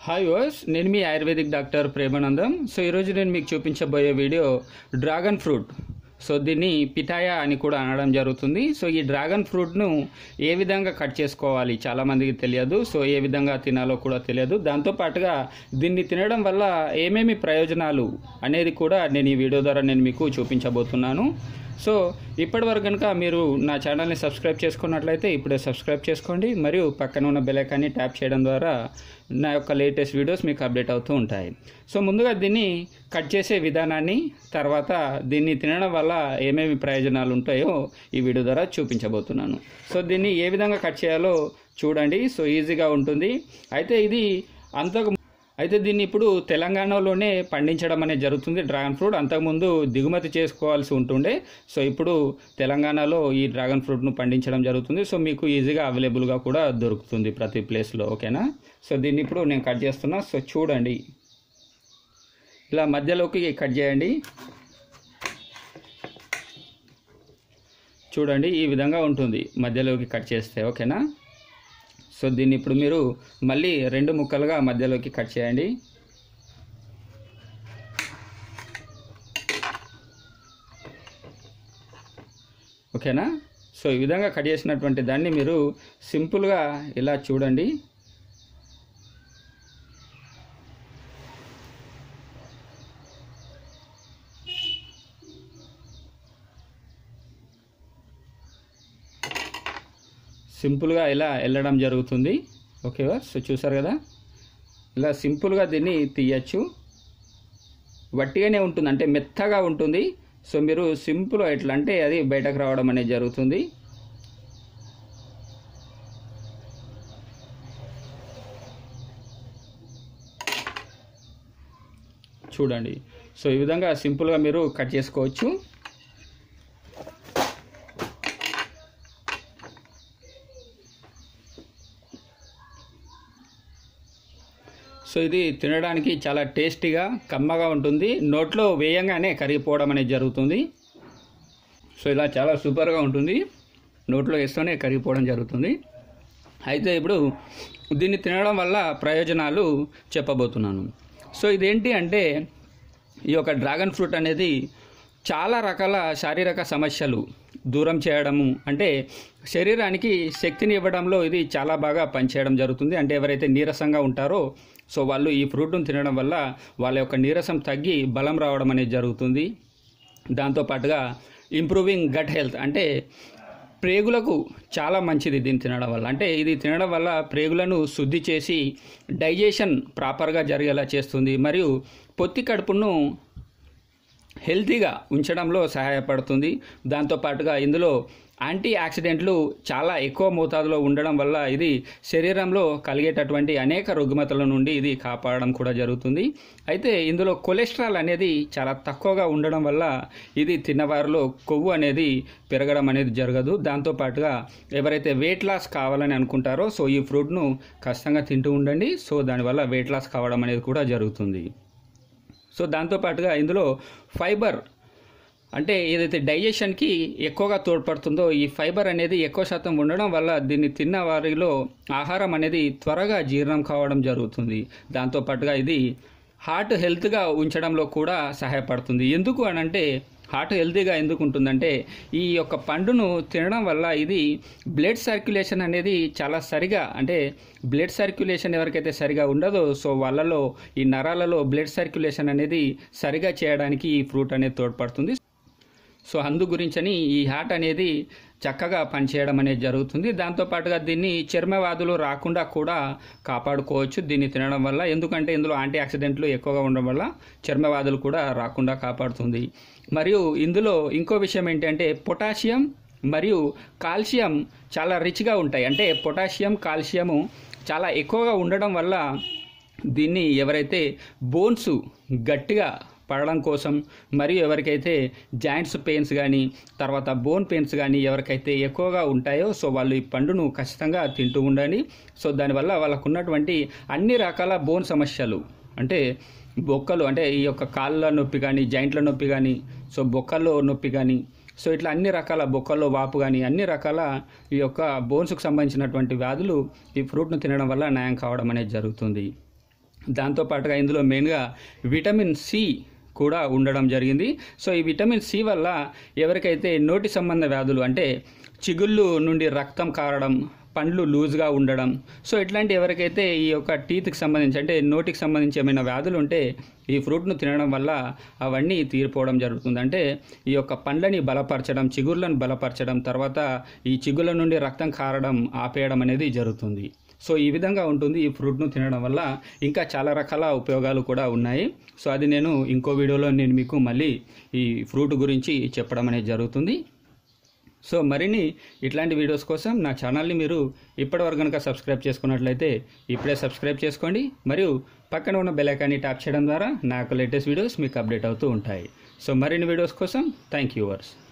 hi వాస్ నేను మీ ఆయుర్వేదిక్ డాక్టర్ ప్రేమానందం సో ఈరోజు నేను మీకు చూపించబోయే వీడియో డ్రాగన్ ఫ్రూట్ సో దీన్ని పితాయా అని కూడా అనడం జరుగుతుంది సో ఈ డ్రాగన్ ఫ్రూట్ను ఏ విధంగా కట్ చేసుకోవాలి చాలామందికి తెలియదు సో ఏ విధంగా తినాలో కూడా తెలియదు దాంతోపాటుగా దీన్ని తినడం వల్ల ఏమేమి ప్రయోజనాలు అనేది కూడా నేను ఈ వీడియో ద్వారా నేను మీకు చూపించబోతున్నాను సో ఇప్పటివరకు కనుక మీరు నా ఛానల్ని సబ్స్క్రైబ్ చేసుకున్నట్లయితే ఇప్పుడే సబ్స్క్రైబ్ చేసుకోండి మరియు పక్కన ఉన్న బెల్ ఐకాన్ని ట్యాప్ చేయడం ద్వారా నా యొక్క లేటెస్ట్ వీడియోస్ మీకు అప్డేట్ అవుతూ ఉంటాయి సో ముందుగా దీన్ని కట్ చేసే విధానాన్ని తర్వాత దీన్ని తినడం వల్ల ఏమేమి ప్రయోజనాలు ఉంటాయో ఈ వీడియో ద్వారా చూపించబోతున్నాను సో దీన్ని ఏ విధంగా కట్ చేయాలో చూడండి సో ఈజీగా ఉంటుంది అయితే ఇది అంతకు అయితే దీన్ని ఇప్పుడు తెలంగాణలోనే పండించడం అనేది జరుగుతుంది డ్రాగన్ ఫ్రూట్ అంతకుముందు దిగుమతి చేసుకోవాల్సి ఉంటుండే సో ఇప్పుడు తెలంగాణలో ఈ డ్రాగన్ ఫ్రూట్ను పండించడం జరుగుతుంది సో మీకు ఈజీగా అవైలబుల్గా కూడా దొరుకుతుంది ప్రతి ప్లేస్లో ఓకేనా సో దీన్ని ఇప్పుడు నేను కట్ చేస్తున్నా సో చూడండి ఇలా మధ్యలోకి కట్ చేయండి చూడండి ఈ విధంగా ఉంటుంది మధ్యలోకి కట్ చేస్తే ఓకేనా సో దీన్ని ఇప్పుడు మీరు మళ్ళీ రెండు ముక్కలుగా మధ్యలోకి కట్ చేయండి ఓకేనా సో ఈ విధంగా కట్ చేసినటువంటి దాన్ని మీరు సింపుల్గా ఇలా చూడండి సింపుల్గా ఇలా వెళ్ళడం జరుగుతుంది ఓకేవా సో చూసారు కదా ఇలా సింపుల్గా దీన్ని తీయచ్చు వట్టిగానే ఉంటుంది అంటే మెత్తగా ఉంటుంది సో మీరు సింపుల్గా ఎట్లా అంటే అది బయటకు రావడం అనేది జరుగుతుంది చూడండి సో ఈ విధంగా సింపుల్గా మీరు కట్ చేసుకోవచ్చు సో ఇది తినడానికి చాలా టేస్టీగా కమ్మగా ఉంటుంది నోట్లో వేయంగానే కరిగిపోవడం అనేది జరుగుతుంది సో ఇలా చాలా సూపర్గా ఉంటుంది నోట్లో వేస్తూనే కరిగిపోవడం జరుగుతుంది అయితే ఇప్పుడు దీన్ని తినడం వల్ల ప్రయోజనాలు చెప్పబోతున్నాను సో ఇదేంటి అంటే ఈ యొక్క డ్రాగన్ ఫ్రూట్ అనేది చాలా రకాల శారీరక సమస్యలు దూరం చేయడము అంటే శరీరానికి శక్తిని ఇవ్వడంలో ఇది చాలా బాగా పనిచేయడం జరుగుతుంది అంటే ఎవరైతే నీరసంగా ఉంటారో సో వాళ్ళు ఈ ఫ్రూట్ను తినడం వల్ల వాళ్ళ యొక్క నీరసం తగ్గి బలం రావడం అనేది జరుగుతుంది దాంతోపాటుగా ఇంప్రూవింగ్ గట్ హెల్త్ అంటే ప్రేగులకు చాలా మంచిది దీన్ని తినడం వల్ల అంటే ఇది తినడం వల్ల ప్రేగులను శుద్ధి చేసి డైజెషన్ ప్రాపర్గా జరిగేలా చేస్తుంది మరియు పొత్తి కడుపును హెల్తీగా ఉంచడంలో సహాయపడుతుంది దాంతోపాటుగా ఇందులో యాంటీ ఆక్సిడెంట్లు చాలా ఎక్కువ మోతాదులో ఉండడం వల్ల ఇది శరీరంలో కలిగేటటువంటి అనేక రుగ్మతల నుండి ఇది కాపాడడం కూడా జరుగుతుంది అయితే ఇందులో కొలెస్ట్రాల్ అనేది చాలా తక్కువగా ఉండడం వల్ల ఇది తిన్నవారిలో కొవ్వు అనేది పెరగడం అనేది జరగదు దాంతోపాటుగా ఎవరైతే వెయిట్ లాస్ కావాలని అనుకుంటారో సో ఈ ఫ్రూట్ను ఖచ్చితంగా తింటూ ఉండండి సో దానివల్ల వెయిట్ లాస్ కావడం అనేది కూడా జరుగుతుంది సో దాంతోపాటుగా ఇందులో ఫైబర్ అంటే ఏదైతే డైజెషన్కి ఎక్కువగా తోడ్పడుతుందో ఈ ఫైబర్ అనేది ఎక్కువ శాతం ఉండడం వల్ల దీన్ని తిన్న వారిలో ఆహారం అనేది త్వరగా జీర్ణం కావడం జరుగుతుంది దాంతోపాటుగా ఇది హార్ట్ హెల్త్గా ఉంచడంలో కూడా సహాయపడుతుంది ఎందుకు అని అంటే హార్ట్ హెల్తీగా ఎందుకు ఉంటుందంటే ఈ యొక్క పండును తినడం వల్ల ఇది బ్లడ్ సర్క్యులేషన్ అనేది చాలా సరిగా అంటే బ్లడ్ సర్క్యులేషన్ ఎవరికైతే సరిగా ఉండదో సో వాళ్ళలో ఈ నరాలలో బ్లడ్ సర్క్యులేషన్ అనేది సరిగా చేయడానికి ఈ ఫ్రూట్ అనేది తోడ్పడుతుంది సో అందు గురించని ఈ హార్ట్ అనేది చక్కగా పనిచేయడం అనేది జరుగుతుంది దాంతోపాటుగా దీన్ని చర్మవ్యాధులు రాకుండా కూడా కాపాడుకోవచ్చు దీన్ని తినడం వల్ల ఎందుకంటే ఇందులో యాంటీ ఆక్సిడెంట్లు ఎక్కువగా ఉండడం వల్ల చర్మవ్యాధులు కూడా రాకుండా కాపాడుతుంది మరియు ఇందులో ఇంకో విషయం ఏంటంటే పొటాషియం మరియు కాల్షియం చాలా రిచ్గా ఉంటాయి అంటే పొటాషియం కాల్షియము చాలా ఎక్కువగా ఉండడం వల్ల దీన్ని ఎవరైతే బోన్స్ గట్టిగా పడడం కోసం మరియు ఎవరికైతే జాయింట్స్ పెయిన్స్ కానీ తర్వాత బోన్ పెయిన్స్ కానీ ఎవరికైతే ఎక్కువగా ఉంటాయో సో వాళ్ళు ఈ పండును ఖచ్చితంగా తింటూ ఉండండి సో దానివల్ల వాళ్ళకు ఉన్నటువంటి అన్ని రకాల బోన్ సమస్యలు అంటే బొక్కలు అంటే ఈ యొక్క కాళ్ళ నొప్పి కానీ జాయింట్ల నొప్పి కానీ సో బొక్కల్లో నొప్పి కానీ సో ఇట్లా అన్ని రకాల బొక్కల్లో వాపు కానీ అన్ని రకాల ఈ యొక్క బోన్స్కి సంబంధించినటువంటి వ్యాధులు ఈ ఫ్రూట్ను తినడం వల్ల నయం కావడం అనేది జరుగుతుంది దాంతోపాటుగా ఇందులో మెయిన్గా విటమిన్ సి కూడా ఉండడం జరిగింది సో ఈ విటమిన్ సి వల్ల ఎవరికైతే నోటి సంబంధ వ్యాధులు అంటే చిగుళ్ళు నుండి రక్తం కారడం పండ్లు లూజ్గా ఉండడం సో ఇట్లాంటి ఎవరికైతే ఈ యొక్క టీత్కి సంబంధించి అంటే నోటికి సంబంధించి ఏమైనా వ్యాధులు ఉంటే ఈ ఫ్రూట్ను తినడం వల్ల అవన్నీ తీరిపోవడం జరుగుతుంది అంటే ఈ యొక్క పండ్లని బలపరచడం చిగుర్లను బలపరచడం తర్వాత ఈ చిగుళ్ళ నుండి రక్తం కారడం ఆపేయడం అనేది జరుగుతుంది సో ఈ విధంగా ఉంటుంది ఈ ఫ్రూట్ను తినడం వల్ల ఇంకా చాలా రకాల ఉపయోగాలు కూడా ఉన్నాయి సో అది నేను ఇంకో వీడియోలో నేను మీకు మళ్ళీ ఈ ఫ్రూట్ గురించి చెప్పడం అనేది జరుగుతుంది సో మరిన్ని ఇట్లాంటి వీడియోస్ కోసం నా ఛానల్ని మీరు ఇప్పటివరకు కనుక సబ్స్క్రైబ్ చేసుకున్నట్లయితే ఇప్పుడే సబ్స్క్రైబ్ చేసుకోండి మరియు పక్కన ఉన్న బెల్ ఐకాన్ని ట్యాప్ చేయడం ద్వారా నాకు లేటెస్ట్ వీడియోస్ మీకు అప్డేట్ అవుతూ ఉంటాయి సో మరిన్ని వీడియోస్ కోసం థ్యాంక్ యూ వర్స్